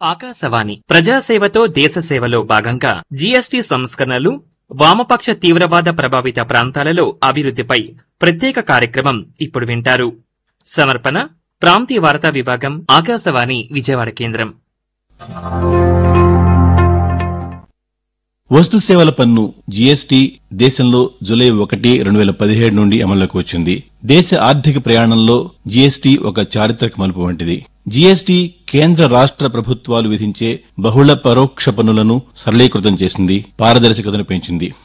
ఆకాశవాణి ప్రజాసేవతో దేశ సేవలో భాగంగా జీఎస్టీ సంస్కరణలు వామపక్ష తీవ్రవాద ప్రభావిత ప్రాంతాలలో అభివృద్ధిపై ప్రత్యేక కార్యక్రమం ఇప్పుడు వింటారు సమర్పణ ప్రాంతీయ వార్తా విభాగం ఆకాశవాణి విజయవాడ కేంద్రం వస్తు సేవల పన్ను జీఎస్టీ దేశంలో జూలై ఒకటి రెండు వేల పదిహేడు నుండి అమల్లోకి వచ్చింది దేశ ఆర్థిక ప్రయాణంలో జీఎస్టీ ఒక చారిత్రక మలుపు వంటిది జీఎస్టీ కేంద్ర రాష్ట్ర ప్రభుత్వాలు విధించే బహుళ పరోక్ష పన్నులను సరళీకృతం చేసింది పారదర్శకతను పెంచింది